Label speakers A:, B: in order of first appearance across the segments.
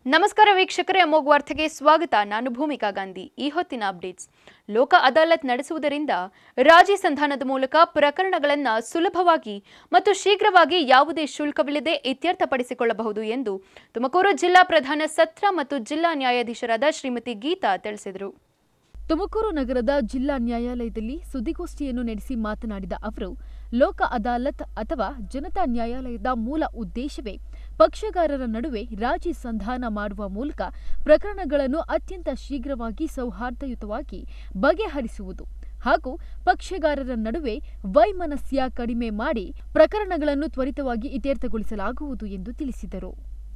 A: ನಮಸ್ಕಾರ ವೀಕ್ಷಕರೇ ಅಮೋಘ್ ವಾರ್ತೆಗೆ ಸ್ವಾಗತ ನಾನು ಭೂಮಿಕಾ ಗಾಂಧಿ ಈ ಹೊತ್ತಿನ ಅಪ್ಡೇಟ್ಸ್ ಲೋಕ ಅದಾಲತ್ ನಡೆಸುವುದರಿಂದ ರಾಜಿ ಸಂಧಾನದ ಮೂಲಕ ಪ್ರಕರಣಗಳನ್ನು ಸುಲಭವಾಗಿ ಮತ್ತು ಶೀಘ್ರವಾಗಿ ಯಾವುದೇ ಶುಲ್ಕವಿಲ್ಲದೆ ಇತ್ಯರ್ಥಪಡಿಸಿಕೊಳ್ಳಬಹುದು ಎಂದು ತುಮಕೂರು ಜಿಲ್ಲಾ ಪ್ರಧಾನ ಸತ್ರ ಮತ್ತು ಜಿಲ್ಲಾ ನ್ಯಾಯಾಧೀಶರಾದ ಶ್ರೀಮತಿ ಗೀತಾ ತಿಳಿಸಿದರು
B: ತುಮಕೂರು ನಗರದ ಜಿಲ್ಲಾ ನ್ಯಾಯಾಲಯದಲ್ಲಿ ಸುದ್ದಿಗೋಷ್ಠಿಯನ್ನು ನಡೆಸಿ ಮಾತನಾಡಿದ ಅವರು ಲೋಕ ಅದಾಲತ್ ಅಥವಾ ಜನತಾ ನ್ಯಾಯಾಲಯದ ಮೂಲ ಉದ್ದೇಶವೇ ಪಕ್ಷಗಾರರ ನಡುವೆ ರಾಜಿ ಸಂಧಾನ ಮಾಡುವ ಮೂಲಕ ಪ್ರಕರಣಗಳನ್ನು ಅತ್ಯಂತ ಶೀಘ್ರವಾಗಿ ಸೌಹಾರ್ದಯುತವಾಗಿ ಬಗೆಹರಿಸುವುದು ಹಾಗೂ ಪಕ್ಷಗಾರರ ನಡುವೆ ವೈಮನಸ್ಯ ಕಡಿಮೆ ಮಾಡಿ ಪ್ರಕರಣಗಳನ್ನು ತ್ವರಿತವಾಗಿ ಇತ್ಯರ್ಥಗೊಳಿಸಲಾಗುವುದು ಎಂದು ತಿಳಿಸಿದರು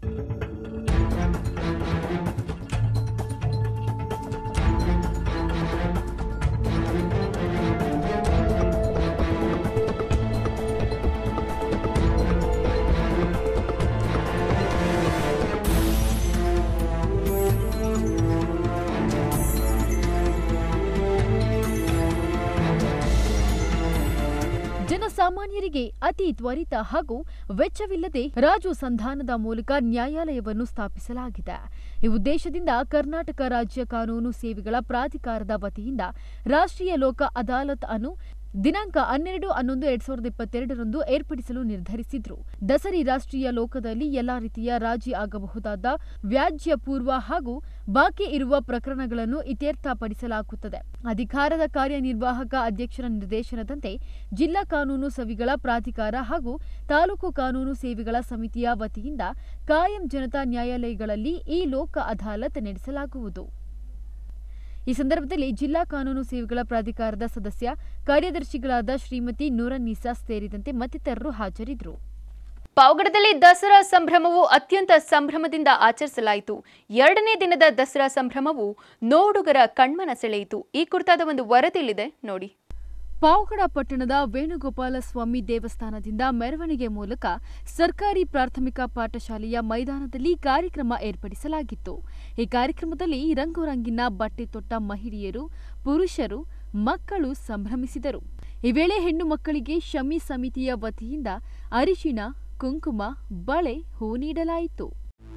B: ಜನಸಾಮಾನ್ಯರಿಗೆ ಅತಿ ತ್ವರಿತ ಹಾಗೂ ವೆಚ್ಚವಿಲ್ಲದೆ ರಾಜು ಸಂಧಾನದ ಮೂಲಕ ನ್ಯಾಯಾಲಯವನ್ನು ಸ್ಥಾಪಿಸಲಾಗಿದೆ ಈ ಉದ್ದೇಶದಿಂದ ಕರ್ನಾಟಕ ರಾಜ್ಯ ಕಾನೂನು ಸೇವೆಗಳ ಪ್ರಾಧಿಕಾರದ ವತಿಯಿಂದ ರಾಷ್ಟ್ರೀಯ ಲೋಕ ಅದಾಲತ್ ಅನ್ನು ದಿನಾಂಕ ಹನ್ನೆರಡು ಹನ್ನೊಂದು ಎರಡ್ ಸಾವಿರದ ಇಪ್ಪತ್ತೆರಡರಂದು ಏರ್ಪಡಿಸಲು ನಿರ್ಧರಿಸಿದ್ರು ದಸರಿ ರಾಷ್ಟ್ರೀಯ ಲೋಕದಲ್ಲಿ ಎಲ್ಲಾ ರೀತಿಯ ರಾಜಿ ಆಗಬಹುದಾದ ವ್ಯಾಜ್ಯ ಪೂರ್ವ ಹಾಗೂ ಬಾಕಿ ಇರುವ ಪ್ರಕರಣಗಳನ್ನು ಇತ್ಯರ್ಥಪಡಿಸಲಾಗುತ್ತದೆ ಅಧಿಕಾರದ ಕಾರ್ಯನಿರ್ವಾಹಕ ಅಧ್ಯಕ್ಷರ ನಿರ್ದೇಶನದಂತೆ ಜಿಲ್ಲಾ ಕಾನೂನು ಸವಿಗಳ ಪ್ರಾಧಿಕಾರ ಹಾಗೂ ತಾಲೂಕು ಕಾನೂನು ಸೇವೆಗಳ ಸಮಿತಿಯ ವತಿಯಿಂದ ಕಾಯಂ ಜನತಾ ನ್ಯಾಯಾಲಯಗಳಲ್ಲಿ ಈ ಲೋಕ ಅದಾಲತ್ ನಡೆಸಲಾಗುವುದು ಈ ಸಂದರ್ಭದಲ್ಲಿ ಜಿಲ್ಲಾ ಕಾನೂನು ಸೇವೆಗಳ ಪ್ರಾಧಿಕಾರದ ಸದಸ್ಯ ಕಾರ್ಯದರ್ಶಿಗಳಾದ ಶ್ರೀಮತಿ ನೂರನ್ನೀಸಾ ಸೇರಿದಂತೆ ಮತ್ತಿತರರು ಹಾಜರಿದ್ದರು
A: ಪಾವಗಡದಲ್ಲಿ ದಸರಾ ಸಂಭ್ರಮವು ಅತ್ಯಂತ ಸಂಭ್ರಮದಿಂದ ಆಚರಿಸಲಾಯಿತು ಎರಡನೇ ದಿನದ ದಸರಾ ಸಂಭ್ರಮವು ನೋಡುಗರ ಕಣ್ಮನ ಸೆಳೆಯಿತು ಈ ಕುರಿತಾದ ಒಂದು ವರದಿಯಲ್ಲಿದೆ ನೋಡಿ
B: ಪಾವಗಡ ಪಟ್ಟಣದ ವೇಣುಗೋಪಾಲ ಸ್ವಾಮಿ ದೇವಸ್ಥಾನದಿಂದ ಮೆರವಣಿಗೆ ಮೂಲಕ ಸರ್ಕಾರಿ ಪ್ರಾಥಮಿಕ ಪಾಠಶಾಲೆಯ ಮೈದಾನದಲ್ಲಿ ಕಾರ್ಯಕ್ರಮ ಏರ್ಪಡಿಸಲಾಗಿತ್ತು ಈ ಕಾರ್ಯಕ್ರಮದಲ್ಲಿ ರಂಗುರಂಗಿನ ಬಟ್ಟೆ ತೊಟ್ಟ ಮಹಿಳೆಯರು ಪುರುಷರು ಮಕ್ಕಳು ಸಂಭ್ರಮಿಸಿದರು ಈ ವೇಳೆ ಹೆಣ್ಣು ಮಕ್ಕಳಿಗೆ ಶಮಿ ಸಮಿತಿಯ ವತಿಯಿಂದ ಅರಿಶಿಣ ಕುಂಕುಮ ಬಳೆ ಹೂ ನೀಡಲಾಯಿತು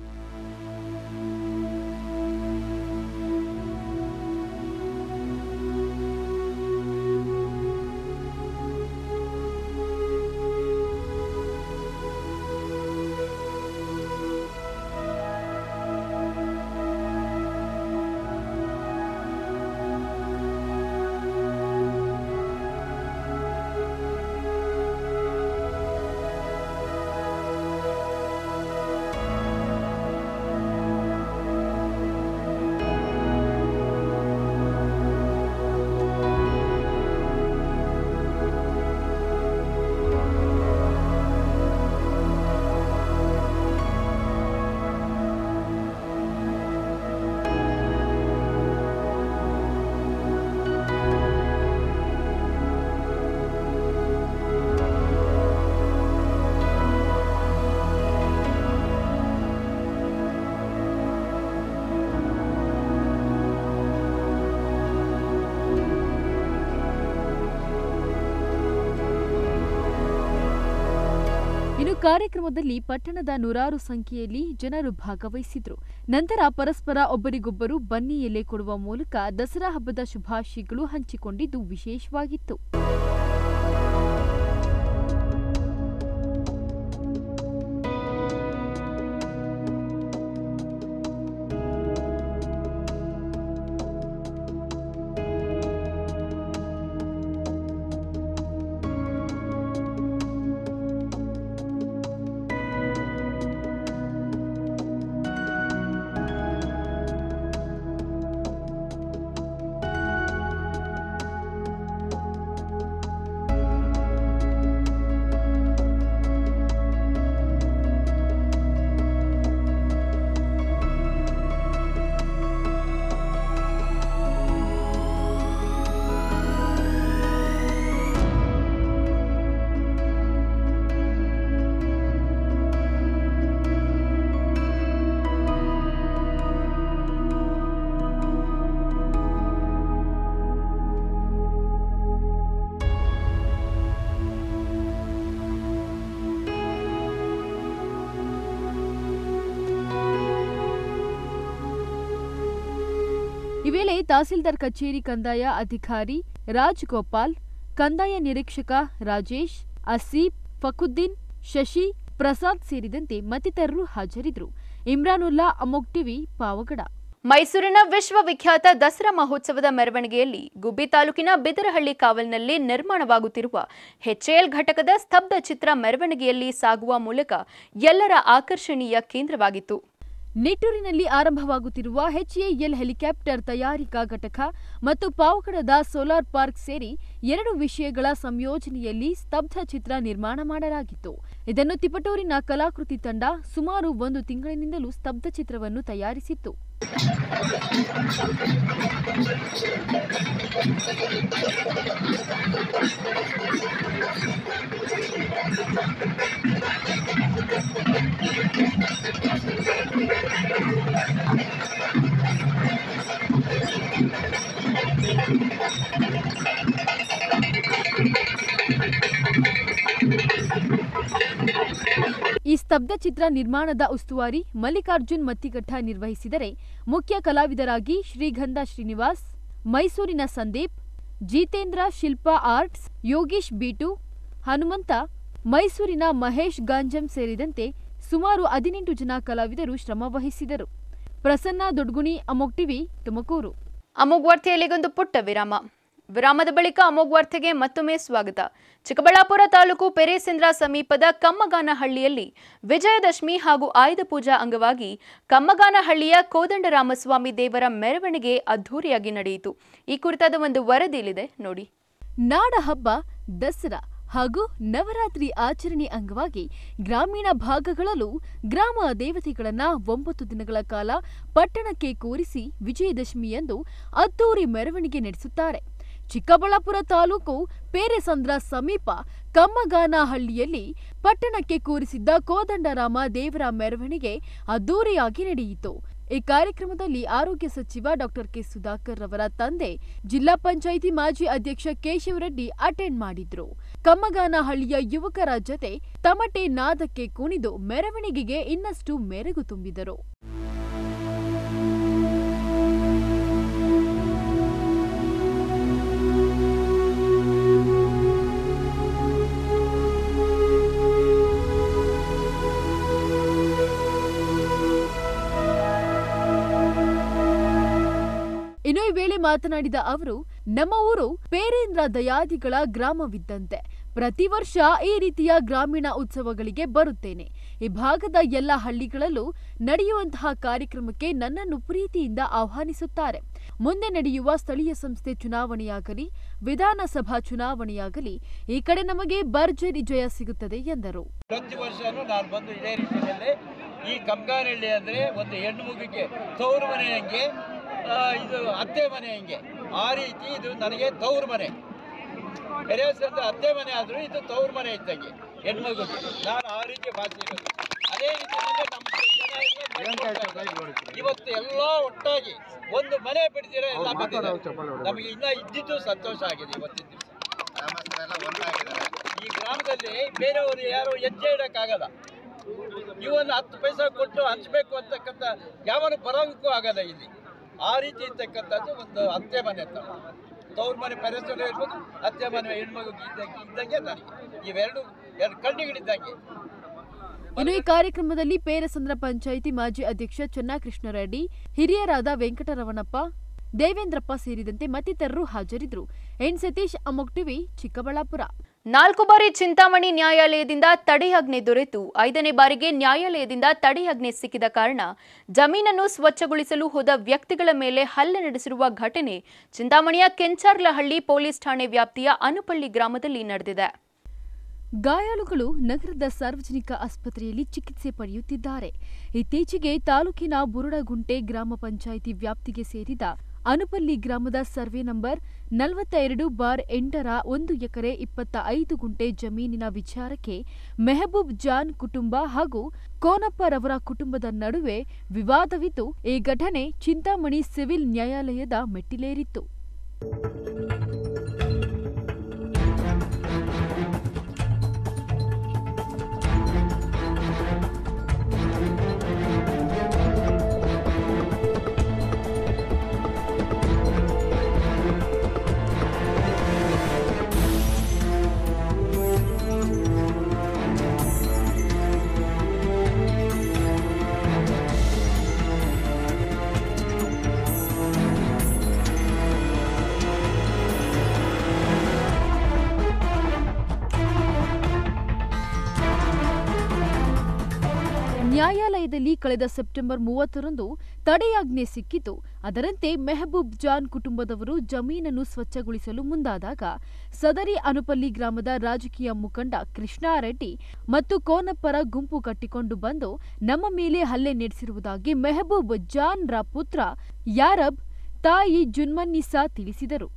B: ಇನ್ನು ಕಾರ್ಯಕ್ರಮದಲ್ಲಿ ಪಟ್ಟಣದ ನೂರಾರು ಸಂಖ್ಯೆಯಲ್ಲಿ ಜನರು ಭಾಗವಹಿಸಿದ್ರು ನಂತರ ಪರಸ್ಪರ ಒಬ್ಬರಿಗೊಬ್ಬರು ಬನ್ನಿ ಎಲೆ ಕೊಡುವ ಮೂಲಕ ದಸರಾ ಹಬ್ಬದ ಶುಭಾಶಯಗಳು ಹಂಚಿಕೊಂಡಿದ್ದು ವಿಶೇಷವಾಗಿತ್ತು ಈ ವೇಳೆ ತಹಸೀಲ್ದಾರ್ ಕಚೇರಿ ಕಂದಾಯ ಅಧಿಕಾರಿ ರಾಜ್ ಗೋಪಾಲ್ ಕಂದಾಯ ನಿರೀಕ್ಷಕ ರಾಜೇಶ್ ಅಸೀಫ್ ಫಕುದ್ದೀನ್ ಶಶಿ ಪ್ರಸಾದ್ ಸೇರಿದಂತೆ ಮತ್ತಿತರರು ಹಾಜರಿದ್ದರು ಇಮ್ರಾನುಲ್ಲಾ ಅಮೋಕ್ ಟಿವಿ ಪಾವಗಡ
A: ಮೈಸೂರಿನ ವಿಶ್ವವಿಖ್ಯಾತ ದಸರಾ ಮಹೋತ್ಸವದ ಮೆರವಣಿಗೆಯಲ್ಲಿ ಗುಬ್ಬಿ ತಾಲೂಕಿನ ಬಿದರಹಳ್ಳಿ ಕಾವಲ್ನಲ್ಲಿ ನಿರ್ಮಾಣವಾಗುತ್ತಿರುವ ಎಚ್ಎಎಲ್ ಘಟಕದ ಸ್ತಬ್ಧ ಚಿತ್ರ ಮೆರವಣಿಗೆಯಲ್ಲಿ ಸಾಗುವ ಮೂಲಕ ಎಲ್ಲರ ಆಕರ್ಷಣೀಯ ಕೇಂದ್ರವಾಗಿತ್ತು
B: ನಿಟ್ಟೂರಿನಲ್ಲಿ ಆರಂಭವಾಗುತ್ತಿರುವ ಎಚ್ಎಎಲ್ ಹೆಲಿಕಾಪ್ಟರ್ ತಯಾರಿಕಾ ಘಟಕ ಮತ್ತು ಪಾವಗಡದ ಸೋಲಾರ್ ಪಾರ್ಕ್ ಸೇರಿ ಎರಡು ವಿಷಯಗಳ ಸಂಯೋಜನೆಯಲ್ಲಿ ಸ್ತಬ್ಧ ಚಿತ್ರ ನಿರ್ಮಾಣ ಮಾಡಲಾಗಿತ್ತು ಇದನ್ನು ತಿಪಟೂರಿನ ಕಲಾಕೃತಿ ತಂಡ ಸುಮಾರು ಒಂದು ತಿಂಗಳಿನಿಂದಲೂ ಸ್ತಬ್ಧ ಚಿತ್ರವನ್ನು ತಯಾರಿಸಿತ್ತು ಈ ಸ್ತಬ್ಧ ಚಿತ್ರ ನಿರ್ಮಾಣದ ಉಸ್ತುವಾರಿ ಮಲ್ಲಿಕಾರ್ಜುನ್ ಮತ್ತಿಘಟ್ಟ ನಿರ್ವಹಿಸಿದರೆ ಮುಖ್ಯ ಕಲಾವಿದರಾಗಿ ಶ್ರೀಗಂಧ ಶ್ರೀನಿವಾಸ್ ಮೈಸೂರಿನ ಸಂದೀಪ್ ಜಿತೇಂದ್ರ ಶಿಲ್ಪಾ ಆರ್ಟ್ಸ್ ಯೋಗೀಶ್ ಬೀಟು ಹನುಮಂತ ಮೈಸೂರಿನ ಮಹೇಶ್ ಗಾಂಜಂ ಸೇರಿದಂತೆ ಸುಮಾರು ಹದಿನೆಂಟು ಜನ ಕಲಾವಿದರು ಶ್ರಮವಹಿಸಿದರು ಪ್ರಸನ್ನ ದೊಡ್ಗುಣಿ ಅಮೋಕ್ ಟಿವಿ ತುಮಕೂರು
A: ಅಮೋಘ್ ವಾರ್ತೆಯಲ್ಲಿಗೊಂದು ಪುಟ್ಟ ವಿರಾಮ ವಿರಾಮದ ಬಳಿಕ ಅಮೋಘ್ ವಾರ್ತೆಗೆ ಮತ್ತೊಮ್ಮೆ ಸ್ವಾಗತ ಚಿಕ್ಕಬಳ್ಳಾಪುರ ತಾಲೂಕು ಪೆರೇಸಂದ್ರ ಸಮೀಪದ ಕಮ್ಮಗಾನಹಳ್ಳಿಯಲ್ಲಿ ವಿಜಯದಶಮಿ ಹಾಗೂ ಆಯುಧ ಪೂಜಾ ಅಂಗವಾಗಿ ಕಮ್ಮಗಾನಹಳ್ಳಿಯ ಕೋದಂಡರಾಮಸ್ವಾಮಿ ದೇವರ ಮೆರವಣಿಗೆ ಅದ್ಧೂರಿಯಾಗಿ ನಡೆಯಿತು ಈ ಕುರಿತಾದ ಒಂದು ವರದಿ ಇಲ್ಲಿದೆ ನೋಡಿ
B: ನಾಡ ಹಬ್ಬ ದಸರಾ ಹಾಗೂ ನವರಾತ್ರಿ ಆಚರಣೆ ಅಂಗವಾಗಿ ಗ್ರಾಮೀಣ ಭಾಗಗಳಲ್ಲೂ ಗ್ರಾಮ ದೇವತೆಗಳನ್ನ ಒಂಬತ್ತು ದಿನಗಳ ಕಾಲ ಪಟ್ಟಣಕ್ಕೆ ಕೂರಿಸಿ ವಿಜಯದಶಮಿಯಂದು ಅದ್ದೂರಿ ಮೆರವಣಿಗೆ ನಡೆಸುತ್ತಾರೆ ಚಿಕ್ಕಬಳ್ಳಾಪುರ ತಾಲೂಕು ಪೇರೆಸಂದ್ರ ಸಮೀಪ ಕಮ್ಮಗಾನಹಳ್ಳಿಯಲ್ಲಿ ಪಟ್ಟಣಕ್ಕೆ ಕೂರಿಸಿದ್ದ ಕೋದಂಡರಾಮ ದೇವರ ಮೆರವಣಿಗೆ ಅದ್ದೂರಿಯಾಗಿ ನಡೆಯಿತು ಈ ಕಾರ್ಯಕ್ರಮದಲ್ಲಿ ಆರೋಗ್ಯ ಸಚಿವ ಡಾಕ್ಟರ್ ಕೆ ಸುಧಾಕರ್ ರವರ ತಂದೆ ಜಿಲ್ಲಾ ಪಂಚಾಯಿತಿ ಮಾಜಿ ಅಧ್ಯಕ್ಷ ಕೇಶವರೆಡ್ಡಿ ಅಟೆಂಡ್ ಮಾಡಿದ್ರು ಕಮ್ಮಗಾನಹಳ್ಳಿಯ ಯುವಕರ ಜತೆ ತಮಟೆ ನಾದಕ್ಕೆ ಕುಣಿದು ಮೆರವಣಿಗೆಗೆ ಇನ್ನಷ್ಟು ಮೆರುಗು ತುಂಬಿದರು ಇನ್ನು ಈ ವೇಳೆ ಮಾತನಾಡಿದ ಅವರು ನಮ್ಮ ಊರು ಪೇರೇಂದ್ರ ದಯಾದಿಗಳ ಗ್ರಾಮವಿದ್ದಂತೆ ಪ್ರತಿ ವರ್ಷ ಈ ರೀತಿಯ ಗ್ರಾಮೀಣ ಉತ್ಸವಗಳಿಗೆ ಬರುತ್ತೇನೆ ಈ ಭಾಗದ ಎಲ್ಲ ಹಳ್ಳಿಗಳಲ್ಲೂ ನಡೆಯುವಂತಹ ಕಾರ್ಯಕ್ರಮಕ್ಕೆ ನನ್ನನ್ನು ಪ್ರೀತಿಯಿಂದ ಆಹ್ವಾನಿಸುತ್ತಾರೆ ಮುಂದೆ ನಡೆಯುವ ಸ್ಥಳೀಯ ಸಂಸ್ಥೆ ಚುನಾವಣೆಯಾಗಲಿ ವಿಧಾನಸಭಾ ಚುನಾವಣೆಯಾಗಲಿ ಈ ಕಡೆ ನಮಗೆ ಭರ್ಜರಿ ಜಯ ಸಿಗುತ್ತದೆ ಎಂದರು
C: ಪ್ರತಿ ವರ್ಷನೂ ನಾನು ಬಂದು ಇದೇ ರೀತಿಯಲ್ಲಿ ಈ ಕಂಗಾನಹಳ್ಳಿ ಅಂದರೆ ಒಂದು ಹೆಣ್ಣು ಮಗುಗೆ ತವರು ಮನೆ ಹೆಂಗೆ ಆ, ಇದು ಅತ್ತೆ ಮನೆ ಹೆಂಗೆ ಆ ರೀತಿ ಇದು ನನಗೆ ತವರು ಮನೆ ಅಂದ್ರೆ ಅತ್ತೆ ಮನೆ ಆದರೂ ಇದು ತವರು ಮನೆ ಇದ್ದಂಗೆ ಹೆಣ್ಮಗುಗೆ ನಾನು ಆ ರೀತಿ ಭಾಷೆ ಅದೇ ರೀತಿಯಲ್ಲಿ ನಮ್ಮ ಜನ ಎಲ್ಲ ಮಾಡ್ಕೊಳ್ತಾರೆ. ಇವತ್ತು ಎಲ್ಲ ಒಟ್ಟಾಗಿ ಒಂದು ಮನೆ ಬಿಡ್ದಿರ ಎಲ್ಲ ಬಂದಿದ್ದಾರೆ ನಮಗೆ ಇನ್ನ ಇದ್ದಿದ್ದು ಸಂತೋಷ ಆಗಿದೆ ಇವತ್ತಿನ ದಿವಸ ಈ ಗ್ರಾಮದಲ್ಲಿ ಬೇರೆಯವರು ಯಾರು ಹೆಜ್ಜೆ ಇಡಕ್ಕಾಗಲ್ಲ ಇವನ್ನ ಹತ್ತು ಪೈಸಾ ಕೊಟ್ಟು ಹಂಚ್ಬೇಕು ಅಂತಕ್ಕಂಥ ಯಾವನು ಬರೋದಕ್ಕೂ ಆಗಲ್ಲ ಇಲ್ಲಿ ಆ ರೀತಿ ಇರ್ತಕ್ಕಂಥದ್ದು ಒಂದು ಅತ್ತೆ ಮನೆ ಅಂತ ತವ್ರ ಮನೆ ಪರಿಸರ ಇರ್ಬೋದು ಅತ್ತೆ ಮನೆ ಹೆಣ್ಮಗು ಇದ್ದಂಗೆ ಇದ್ದಂಗೆ ನನಗೆ ಇವೆರಡು ಎರಡು ಕಣ್ಣಿಗಳಿದ್ದಂಗೆ
B: ಇನ್ನು ಈ ಕಾರ್ಯಕ್ರಮದಲ್ಲಿ ಪೇರಸಂದ್ರ ಪಂಚಾಯಿತಿ ಮಾಜಿ ಅಧ್ಯಕ್ಷ ಚೆನ್ನಕೃಷ್ಣ ರೆಡ್ಡಿ ಹಿರಿಯರಾದ ವೆಂಕಟರಮಣಪ್ಪ ದೇವೇಂದ್ರಪ್ಪ ಸೇರಿದಂತೆ ಮತ್ತಿತರರು ಹಾಜರಿದ್ದರು ಎನ್ ಸತೀಶ್ ಅಮೋಕ್ ಟಿವಿ ಚಿಕ್ಕಬಳ್ಳಾಪುರ
A: ನಾಲ್ಕು ಬಾರಿ ಚಿಂತಾಮಣಿ ನ್ಯಾಯಾಲಯದಿಂದ ತಡೆಯಾಜ್ಞೆ ದೊರೆತು ಐದನೇ ಬಾರಿಗೆ ನ್ಯಾಯಾಲಯದಿಂದ ತಡೆಯಾಜ್ಞೆ ಸಿಕ್ಕಿದ ಕಾರಣ ಜಮೀನನ್ನು ಸ್ವಚ್ಛಗೊಳಿಸಲು ಹೋದ ವ್ಯಕ್ತಿಗಳ ಮೇಲೆ ಹಲ್ಲೆ ನಡೆಸಿರುವ ಘಟನೆ ಚಿಂತಾಮಣಿಯ ಕೆಂಚಾರ್ಲಹಳ್ಳಿ ಪೊಲೀಸ್ ಠಾಣೆ ವ್ಯಾಪ್ತಿಯ ಅನುಪಳ್ಳಿ ಗ್ರಾಮದಲ್ಲಿ ನಡೆದಿದೆ
B: ಗಾಯಾಳುಗಳು ನಗರದ ಸಾರ್ವಜನಿಕ ಆಸ್ಪತ್ರೆಯಲ್ಲಿ ಚಿಕಿತ್ಸೆ ಪಡೆಯುತ್ತಿದ್ದಾರೆ ಇತ್ತೀಚೆಗೆ ತಾಲೂಕಿನ ಬುರುಡಗುಂಟೆ ಗ್ರಾಮ ಪಂಚಾಯಿತಿ ವ್ಯಾಪ್ತಿಗೆ ಸೇರಿದ ಅನುಪಲ್ಲಿ ಗ್ರಾಮದ ಸರ್ವೆ ನಂಬರ್ ನಲವತ್ತ ಎರಡು ಬಾರ್ ಎಂಟರ ಒಂದು ಎಕರೆ ಇಪ್ಪತ್ತ ಐದು ಗುಂಟೆ ಜಮೀನಿನ ವಿಚಾರಕ್ಕೆ ಮೆಹಬೂಬ್ ಜಾನ್ ಕುಟುಂಬ ಹಾಗೂ ಕೋನಪ್ಪರವರ ಕುಟುಂಬದ ನಡುವೆ ವಿವಾದವಿದ್ದು ಈ ಘಟನೆ ಚಿಂತಾಮಣಿ ಸಿವಿಲ್ ನ್ಯಾಯಾಲಯದ ಮೆಟ್ಟಿಲೇರಿತ್ತು ನಗರದಲ್ಲಿ ಕಳೆದ ಸೆಪ್ಟೆಂಬರ್ ಮೂವತ್ತರಂದು ತಡೆಯಾಜ್ಞೆ ಸಿಕ್ಕಿತು ಅದರಂತೆ ಮೆಹಬೂಬ್ ಜಾನ್ ಕುಟುಂಬದವರು ಜಮೀನನ್ನು ಸ್ವಚ್ಛಗೊಳಿಸಲು ಮುಂದಾದಾಗ ಸದರಿ ಅನುಪಲ್ಲಿ ಗ್ರಾಮದ ರಾಜಕೀಯ ಮುಖಂಡ ಕೃಷ್ಣಾರೆಡ್ಡಿ ಮತ್ತು ಕೋನಪ್ಪರ ಗುಂಪು ಕಟ್ಟಿಕೊಂಡು ಬಂದು ನಮ್ಮ ಮೇಲೆ ಹಲ್ಲೆ ನಡೆಸಿರುವುದಾಗಿ ಮೆಹಬೂಬ್ ಜಾನ್ ರ ಪುತ್ರ ಯಾರಬ್ ತಾಯಿ ಜುನ್ಮನ್ನಿಸಾ ತಿಳಿಸಿದರು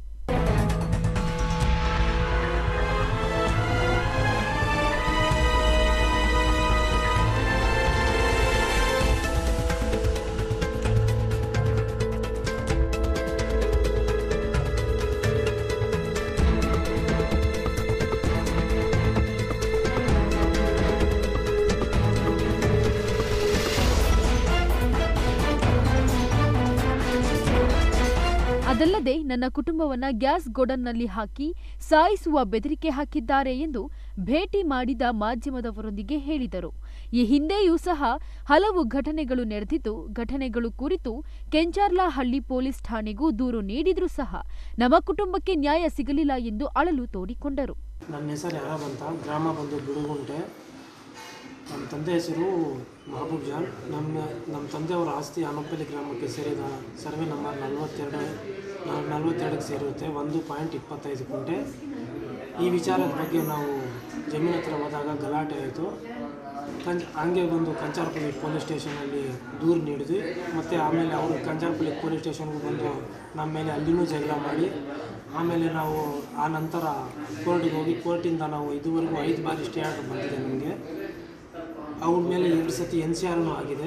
B: ಅದಲ್ಲದೆ ನನ್ನ ಕುಟುಂಬವನ್ನ ಗ್ಯಾಸ್ ಗೋಡನ್ನಲ್ಲಿ ಹಾಕಿ ಸಾಯಿಸುವ ಬೆದರಿಕೆ ಹಾಕಿದ್ದಾರೆ ಎಂದು ಭೇಟಿ ಮಾಡಿದ ಮಾಧ್ಯಮದವರೊಂದಿಗೆ ಹೇಳಿದರು ಈ ಹಿಂದೆಯೂ ಸಹ ಹಲವು ಘಟನೆಗಳು ನಡೆದಿದ್ದು ಘಟನೆಗಳು ಕುರಿತು ಕೆಂಚಾರ್ಲಹಳ್ಳಿ ಪೊಲೀಸ್ ಠಾಣೆಗೂ ದೂರು ನೀಡಿದ್ರೂ ಸಹ ನಮ್ಮ ಕುಟುಂಬಕ್ಕೆ ನ್ಯಾಯ ಸಿಗಲಿಲ್ಲ ಎಂದು ಅಳಲು ತೋಡಿಕೊಂಡರು
D: ನನ್ನ ಹೆಸರು ಯಾರಬ್ ಅಂತ ಗ್ರಾಮ ಬಂದು ಬಿಡುಗುಂಟೆ ನಮ್ಮ ತಂದೆ ಹೆಸರು ಮಹಬೂಬ್ ಜಾನ್ ನಮ್ಮ ನಮ್ಮ ತಂದೆಯವರ ಆಸ್ತಿ ಅನಪಲ್ಲಿ ಗ್ರಾಮಕ್ಕೆ ಸೇರಿದ ಸರ್ವೆ ನಂಬರ್ ನಲ್ವತ್ತೆರಡು ನ- ನಲ್ವತ್ತೆರಡಕ್ಕೆ ಸೇರಿರುತ್ತೆ ಒಂದು ಪಾಯಿಂಟ್ ಇಪ್ಪತ್ತೈದು ಕುಂಟೆ ಈ ವಿಚಾರದ ಬಗ್ಗೆ ನಾವು ಜಮೀನು ಹತ್ರ ಹೋದಾಗ ಗಲಾಟೆ ಆಯಿತು ಕಂಚ್ ಹಂಗೆ ಬಂದು ಕಂಚಾರಪಲ್ಲಿ ಪೊಲೀಸ್ ಸ್ಟೇಷನಲ್ಲಿ ದೂರು ನೀಡಿದ್ವಿ ಮತ್ತು ಆಮೇಲೆ ಅವರು ಕಂಚಾರಪಲ್ಲಿ ಪೊಲೀಸ್ ಸ್ಟೇಷನ್ಗೆ ಬಂದು ನಮ್ಮ ಮೇಲೆ ಅಲ್ಲಿನೂ ಜಗಳ ಮಾಡಿ ಆಮೇಲೆ ನಾವು ಆ ನಂತರ ಕೋರ್ಟಿಗೆ ಹೋಗಿ ಕೋರ್ಟಿಂದ ನಾವು ಇದುವರೆಗೂ ಐದು ಬಾರಿ ಸ್ಟೇ ಆರ್ಡರ್ ಬಂದಿದೆ ನಮಗೆ ಅವ್ರ ಮೇಲೆ ಎರಡು ಸತಿ ಎನ್ ಸಿ ಆರ್ನೂ ಆಗಿದೆ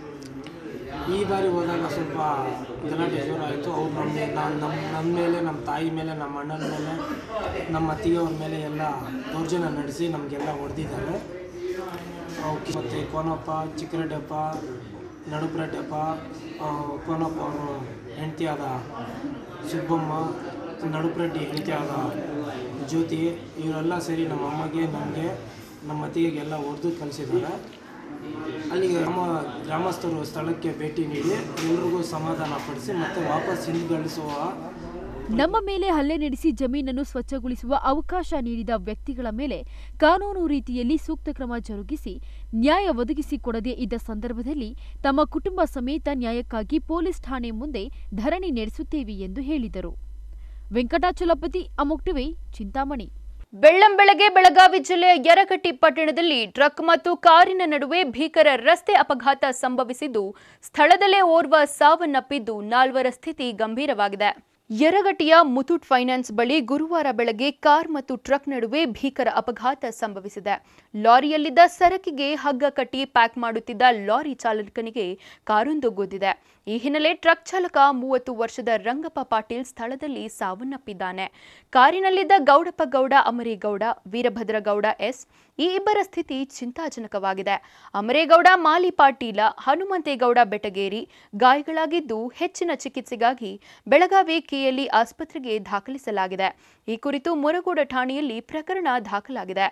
D: ಈ ಬಾರಿ ಹೋದಾಗ ಸ್ವಲ್ಪ ಗಲಾಟೆ ಜೋರ ಆಯಿತು ಅವ್ರು ನಮ್ಮ ನಾನು ನಮ್ಮ ನನ್ನ ಮೇಲೆ ನಮ್ಮ ತಾಯಿ ಮೇಲೆ ನಮ್ಮ ಅಣ್ಣನ ಮೇಲೆ ನಮ್ಮ ಅತ್ತಿಗೆಯವ್ರ ಮೇಲೆ ಎಲ್ಲ ದೌರ್ಜನ್ಯ ನಡೆಸಿ ನಮಗೆಲ್ಲ ಹೊಡೆದಿದ್ದಾರೆ ಅವಕ್ಕೆ ಮತ್ತು ಕೋನಪ್ಪ ಚಿಕ್ಕರೆಡ್ಡಪ್ಪ ನಡುಪರೆಡ್ಡಪ್ಪ ಕೋನಪ್ಪ ಅವರು ಹೆಂಡತಿಯಾದ ಸುಬ್ಬಮ್ಮ ನಡುಪರೆಡ್ಡಿ ಹೆಂಡತಿಯಾದ ಜ್ಯೋತಿ ಇವರೆಲ್ಲ ಸೇರಿ ನಮ್ಮ ಅಮ್ಮಗೆ ನಮಗೆ ನಮ್ಮ ಅತ್ತಿಗೆಗೆಲ್ಲ ಹೊಡೆದು ಕಲಿಸಿದ್ದಾರೆ ಅಲ್ಲಿಗೆ ಗ್ರಾಮ ಗ್ರಾಮಸ್ಥರು ಸ್ಥಳಕ್ಕೆ ಭೇಟಿ ನೀಡಿ ಎಲ್ರಿಗೂ ಸಮಾಧಾನ ಪಡಿಸಿ ಮತ್ತೆ ವಾಪಸ್ ಹಿಂದ್ಗಳಿಸುವ
B: ನಮ್ಮ ಮೇಲೆ ಹಲ್ಲೆ ನಡೆಸಿ ಜಮೀನನ್ನು ಸ್ವಚ್ಛಗೊಳಿಸುವ ಅವಕಾಶ ನೀಡಿದ ವ್ಯಕ್ತಿಗಳ ಮೇಲೆ ಕಾನೂನು ರೀತಿಯಲ್ಲಿ ಸೂಕ್ತ ಕ್ರಮ ಜರುಗಿಸಿ ನ್ಯಾಯ ಒದಗಿಸಿಕೊಡದೇ ಇದ್ದ ಸಂದರ್ಭದಲ್ಲಿ ತಮ್ಮ ಕುಟುಂಬ ಸಮೇತ ನ್ಯಾಯಕ್ಕಾಗಿ ಪೊಲೀಸ್ ಠಾಣೆ ಮುಂದೆ ಧರಣಿ ನಡೆಸುತ್ತೇವೆ ಎಂದು ಹೇಳಿದರು ವೆಂಕಟಾಚಲಪತಿ ಅಮೋಕ್ ಟಿವಿ ಚಿಂತಾಮಣಿ
A: ಬೆಳ್ಳಂಬೆಳಗ್ಗೆ ಬೆಳಗಾವಿ ಜಿಲ್ಲೆಯ ಯರಗಟ್ಟಿ ಪಟ್ಟಣದಲ್ಲಿ ಟ್ರಕ್ ಮತ್ತು ಕಾರಿನ ನಡುವೆ ಭೀಕರ ರಸ್ತೆ ಅಪಘಾತ ಸಂಭವಿಸಿದ್ದು ಸ್ಥಳದಲ್ಲೇ ಓರ್ವ ಸಾವನ್ನಪ್ಪಿದ್ದು ನಾಲ್ವರ ಸ್ಥಿತಿ ಗಂಭೀರವಾಗಿದೆ ಯರಗಟ್ಟಿಯ ಮುಥೂಟ್ ಫೈನಾನ್ಸ್ ಬಳಿ ಗುರುವಾರ ಬೆಳಗ್ಗೆ ಕಾರ್ ಮತ್ತು ಟ್ರಕ್ ನಡುವೆ ಭೀಕರ ಅಪಘಾತ ಸಂಭವಿಸಿದೆ ಲಾರಿಯಲ್ಲಿದ್ದ ಸರಕಿಗೆ ಹಗ್ಗ ಕಟ್ಟಿ ಪ್ಯಾಕ್ ಮಾಡುತ್ತಿದ್ದ ಲಾರಿ ಚಾಲಕನಿಗೆ ಕಾರೊಂದು ಗುದ್ದಿದೆ ಈ ಹಿನ್ನೆಲೆ ಟ್ರಕ್ ಚಾಲಕ ಮೂವತ್ತು ವರ್ಷದ ರಂಗಪ್ಪ ಪಾಟೀಲ್ ಸ್ಥಳದಲ್ಲಿ ಸಾವನ್ನಪ್ಪಿದ್ದಾನೆ ಕಾರಿನಲ್ಲಿದ್ದ ಗೌಡಪ್ಪ ಗೌಡ ಅಮರೇಗೌಡ ವೀರಭದ್ರಗೌಡ ಎಸ್ ಈ ಇಬ್ಬರ ಸ್ಥಿತಿ ಚಿಂತಾಜನಕವಾಗಿದೆ ಅಮರೇಗೌಡ ಮಾಲಿ ಪಾಟೀಲ ಹನುಮಂತೇಗೌಡ ಬೆಟಗೇರಿ ಗಾಯಗಳಾಗಿದ್ದು ಹೆಚ್ಚಿನ ಚಿಕಿತ್ಸೆಗಾಗಿ ಬೆಳಗಾವಿ ಕೆಎಲ್ಇ ಆಸ್ಪತ್ರೆಗೆ ದಾಖಲಿಸಲಾಗಿದೆ ಈ ಕುರಿತು ಮುರಗೋಡ ಠಾಣೆಯಲ್ಲಿ ಪ್ರಕರಣ ದಾಖಲಾಗಿದೆ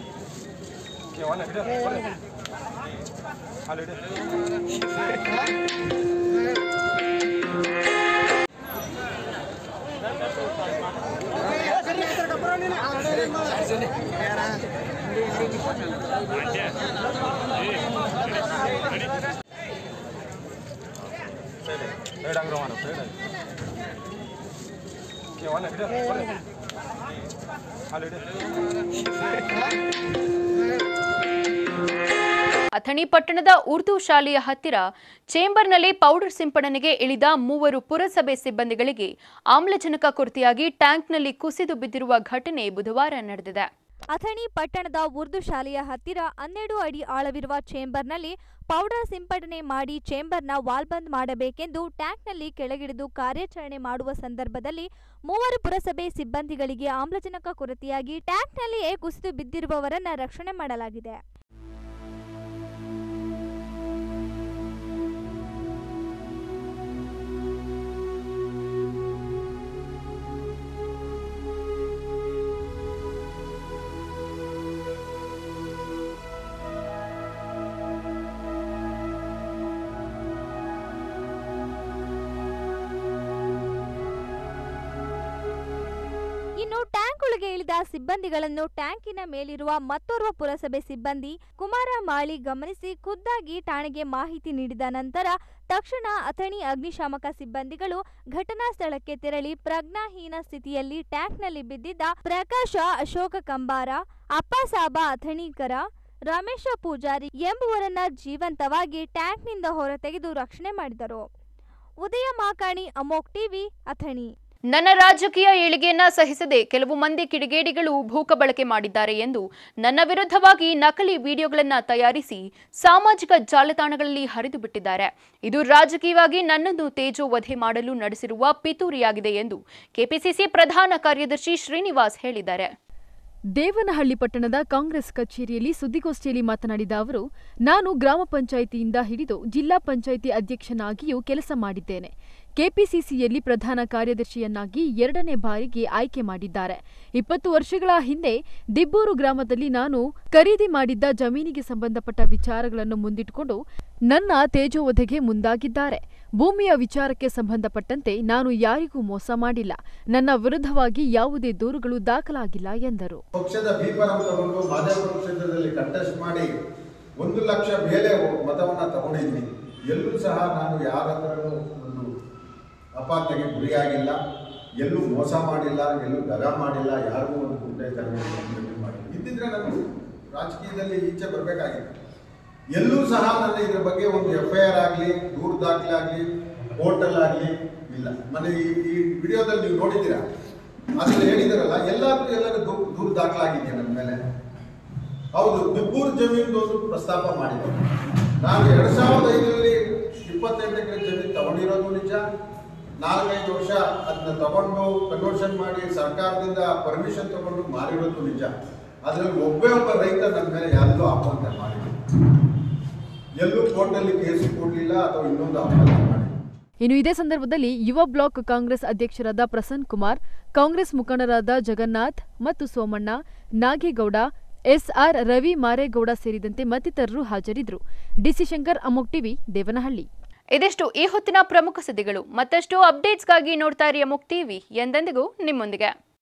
A: ಅಥಣಿ ಪಟ್ಟಣದ ಉರ್ದು ಶಾಲೆಯ ಹತ್ತಿರ ಚೇಂಬರ್ನಲ್ಲಿ ಪೌಡರ್ ಸಿಂಪಡಣೆಗೆ ಇಳಿದ ಮೂವರು ಪುರಸಭೆ ಸಿಬ್ಬಂದಿಗಳಿಗೆ ಆಮ್ಲಜನಕ ಕೊರತೆಯಾಗಿ ಟ್ಯಾಂಕ್ನಲ್ಲಿ ಕುಸಿದು ಬಿದ್ದಿರುವ ಘಟನೆ ಬುಧವಾರ ನಡೆದಿದೆ
E: ಅಥಣಿ ಪಟ್ಟಣದ ಉರ್ದು ಶಾಲೆಯ ಹತ್ತಿರ ಹನ್ನೆರಡು ಅಡಿ ಆಳವಿರುವ ಚೇಂಬರ್ನಲ್ಲಿ ಪೌಡರ್ ಸಿಂಪಡಣೆ ಮಾಡಿ ಚೇಂಬರ್ನ ವಾಲ್ ಬಂದ್ ಮಾಡಬೇಕೆಂದು ಟ್ಯಾಂಕ್ನಲ್ಲಿ ಕೆಳಗಿಳಿದು ಕಾರ್ಯಾಚರಣೆ ಮಾಡುವ ಸಂದರ್ಭದಲ್ಲಿ ಮೂವರು ಪುರಸಭೆ ಸಿಬ್ಬಂದಿಗಳಿಗೆ ಆಮ್ಲಜನಕ ಕೊರತೆಯಾಗಿ ಟ್ಯಾಂಕ್ನಲ್ಲಿಯೇ ಕುಸಿದು ಬಿದ್ದಿರುವವರನ್ನ ರಕ್ಷಣೆ ಮಾಡಲಾಗಿದೆ ಇನ್ನು ಟ್ಯಾಂಕ್ ಕೊಳಕುಳಿಗೆ ಇಳಿದ ಸಿಬ್ಬಂದಿಗಳನ್ನು ಟ್ಯಾಂಕಿನ ಮೇಲಿರುವ ಮತ್ತೋರ್ವ ಪುರಸಭೆ ಸಿಬ್ಬಂದಿ ಕುಮಾರ ಮಾಳಿ ಗಮನಿಸಿ ಖುದ್ದಾಗಿ ಠಾಣೆಗೆ ಮಾಹಿತಿ ನೀಡಿದ ನಂತರ ತಕ್ಷಣ ಅಥಣಿ ಅಗ್ನಿಶಾಮಕ ಸಿಬ್ಬಂದಿಗಳು ಘಟನಾ ಸ್ಥಳಕ್ಕೆ ತೆರಳಿ ಪ್ರಜ್ಞಾಹೀನ ಸ್ಥಿತಿಯಲ್ಲಿ ಟ್ಯಾಂಕ್ನಲ್ಲಿ ಬಿದ್ದಿದ್ದ ಪ್ರಕಾಶ ಅಶೋಕ ಕಂಬಾರ ಅಪ್ಪಸಾಬ ಅಥಣೀಕರ ರಮೇಶ ಪೂಜಾರಿ ಎಂಬುವರನ್ನ ಜೀವಂತವಾಗಿ ಟ್ಯಾಂಕ್ನಿಂದ ಹೊರತೆಗೆದು ರಕ್ಷಣೆ ಮಾಡಿದರು ಉದಯ ಮಾಕಾಣಿ ಅಮೋಕ್ ಟಿವಿ ಅಥಣಿ
A: ನನ್ನ ರಾಜಕೀಯ ಏಳಿಗೆಯನ್ನ ಸಹಿಸದೆ ಕೆಲವು ಮಂದಿ ಕಿಡಿಗೇಡಿಗಳು ಭೂಕ ಬಳಕೆ ಮಾಡಿದ್ದಾರೆ ಎಂದು ನನ್ನ ವಿರುದ್ಧವಾಗಿ ನಕಲಿ ವಿಡಿಯೋಗಳನ್ನ ತಯಾರಿಸಿ ಸಾಮಾಜಿಕ ಜಾಲತಾಣಗಳಲ್ಲಿ ಹರಿದು ಬಿಟ್ಟಿದ್ದಾರೆ ಇದು ರಾಜಕೀಯವಾಗಿ ನನ್ನನ್ನು ತೇಜೋವಧೆ ಮಾಡಲು ನಡೆಸಿರುವ ಪಿತೂರಿಯಾಗಿದೆ ಎಂದು ಕೆಪಿಸಿಸಿ ಪ್ರಧಾನ ಕಾರ್ಯದರ್ಶಿ ಶ್ರೀನಿವಾಸ್ ಹೇಳಿದ್ದಾರೆ
B: ದೇವನಹಳ್ಳಿ ಪಟ್ಟಣದ ಕಾಂಗ್ರೆಸ್ ಕಚೇರಿಯಲ್ಲಿ ಸುದ್ದಿಗೋಷ್ಠಿಯಲ್ಲಿ ಮಾತನಾಡಿದ ಅವರು ನಾನು ಗ್ರಾಮ ಪಂಚಾಯಿತಿಯಿಂದ ಹಿಡಿದು ಜಿಲ್ಲಾ ಪಂಚಾಯಿತಿ ಅಧ್ಯಕ್ಷನಾಗಿಯೂ ಕೆಲಸ ಮಾಡಿದ್ದೇನೆ ಕೆಪಿಸಿಸಿಯಲ್ಲಿ ಪ್ರಧಾನ ಕಾರ್ಯದರ್ಶಿಯನ್ನಾಗಿ ಎರಡನೇ ಬಾರಿಗೆ ಆಯ್ಕೆ ಮಾಡಿದ್ದಾರೆ ಇಪ್ಪತ್ತು ವರ್ಷಗಳ ಹಿಂದೆ ದಿಬ್ಬೂರು ಗ್ರಾಮದಲ್ಲಿ ನಾನು ಖರೀದಿ ಮಾಡಿದ್ದ ಜಮೀನಿಗೆ ಸಂಬಂಧಪಟ್ಟ ವಿಚಾರಗಳನ್ನು ಮುಂದಿಟ್ಟುಕೊಂಡು ನನ್ನ ತೇಜೋವಧೆಗೆ ಮುಂದಾಗಿದ್ದಾರೆ ಭೂಮಿಯ ವಿಚಾರಕ್ಕೆ ಸಂಬಂಧಪಟ್ಟಂತೆ ನಾನು ಯಾರಿಗೂ ಮೋಸ ಮಾಡಿಲ್ಲ ನನ್ನ ವಿರುದ್ಧವಾಗಿ ಯಾವುದೇ ದೂರುಗಳು ದಾಖಲಾಗಿಲ್ಲ ಎಂದರು
F: ಪಕ್ಷದ ಬೀಪರಂ ತಗೊಂಡು ಮಾದೇವಪುರ ಕ್ಷೇತ್ರದಲ್ಲಿ ಕಂಟೆಸ್ಟ್ ಮಾಡಿ ಒಂದು ಲಕ್ಷ ಮೇಲೆ ಮತವನ್ನ ತಗೊಂಡಿದ್ವಿ ಎಲ್ಲೂ ಸಹ ನಾನು ಯಾರ ಹತ್ರನೂ ಒಂದು ಅಪಾರ್ಥೆಗೆ ಗುರಿಯಾಗಿಲ್ಲ ಎಲ್ಲೂ ಮೋಸ ಮಾಡಿಲ್ಲ ಎಲ್ಲೂ ದಗ ಮಾಡಿಲ್ಲ ಯಾರಿಗೂ ಒಂದು ಗುಂಡೆ ತರಬೇತಿ ಮಾಡಿಲ್ಲ ಇದ್ದಿದ್ರೆ ನಾನು ರಾಜಕೀಯದಲ್ಲಿ ಈಚೆ ಬರಬೇಕಾಗಿತ್ತು ಎಲ್ಲೂ ಸಹ ನನ್ನ ಇದ್ರ ಬಗ್ಗೆ ಒಂದು ಎಫ್ ಐ ಆರ್ ಆಗಲಿ ದೂರು ದಾಖಲೆ ಆಗಲಿ ಕೋರ್ಟಲ್ ಆಗಲಿ ಇಲ್ಲ ಮನೆ ಈ ಈ ವಿಡಿಯೋದಲ್ಲಿ ನೀವು ನೋಡಿದ್ದೀರಾ ಅದನ್ನ ಹೇಳಿದಾರಲ್ಲ ಎಲ್ಲಾದ್ರೂ ಎಲ್ಲರೂ ದೂ- ದೂರು ದಾಖಲಾಗಿದೆಯಾ ನನ್ನ ಮೇಲೆ ಹೌದು ದಿಬ್ಬೂರ್ ಜಮೀನು ಒಂದು ಪ್ರಸ್ತಾಪ ಮಾಡಿದೆ ನಾನು ಎರಡ್ ಸಾವಿರದ ಐದರಲ್ಲಿ ಇಪ್ಪತ್ತೆಂಟು ಎಕರೆ ಜಮೀನು ತಗೊಂಡಿರೋದು ನಿಜ ನಾಲ್ಕೈದು ವರ್ಷ ಅದನ್ನ ತಗೊಂಡು ಕನ್ವರ್ಷನ್ ಮಾಡಿ ಸರ್ಕಾರದಿಂದ ಪರ್ಮಿಷನ್ ತಗೊಂಡು ಮಾರಿರೋದು ನಿಜ ಅದ್ರಲ್ಲಿ ಒಬ್ಬೇ ಒಬ್ಬ ರೈತ ನನ್ನ ಮೇಲೆ ಯಾರಿಗೂ ಆಪಾದನೆ ಮಾಡಿಲ್ಲ ಎಲ್ಲೂ ಕೋರ್ಟಲ್ಲಿ ಕೇಸು ಕೊಡಲಿಲ್ಲ ಅಥವಾ ಇನ್ನೊಂದು ಆಪಾದನೆ ಮಾಡಿಲ್ಲ
B: ಇನ್ನು ಇದೇ ಸಂದರ್ಭದಲ್ಲಿ ಯುವ ಬ್ಲಾಕ್ ಕಾಂಗ್ರೆಸ್ ಅಧ್ಯಕ್ಷರಾದ ಪ್ರಸನ್ನ ಕುಮಾರ್ ಕಾಂಗ್ರೆಸ್ ಮುಖಂಡರಾದ ಜಗನ್ನಾಥ್ ಮತ್ತು ಸೋಮಣ್ಣ ನಾಗೇಗೌಡ ಎಸ್ಆರ್ ರವಿ ಮಾರೇಗೌಡ ಸೇರಿದಂತೆ ಮತ್ತಿತರರು ಹಾಜರಿದ್ದರು ಡಿಸಿ ಶಂಕರ್ ಅಮೋಕ್ ಟಿವಿ ದೇವನಹಳ್ಳಿ
A: ಇದಿಷ್ಟು ಈ ಹೊತ್ತಿನ ಪ್ರಮುಖ ಸುದ್ದಿಗಳು ಮತ್ತಷ್ಟು ಅಪ್ಡೇಟ್ಸ್ಗಾಗಿ ನೋಡ್ತಾ ಇರಿ ಅಮುಕ್ ಟಿವಿ ಎಂದೆಂದಿಗೂ ನಿಮ್ಮೊಂದಿಗೆ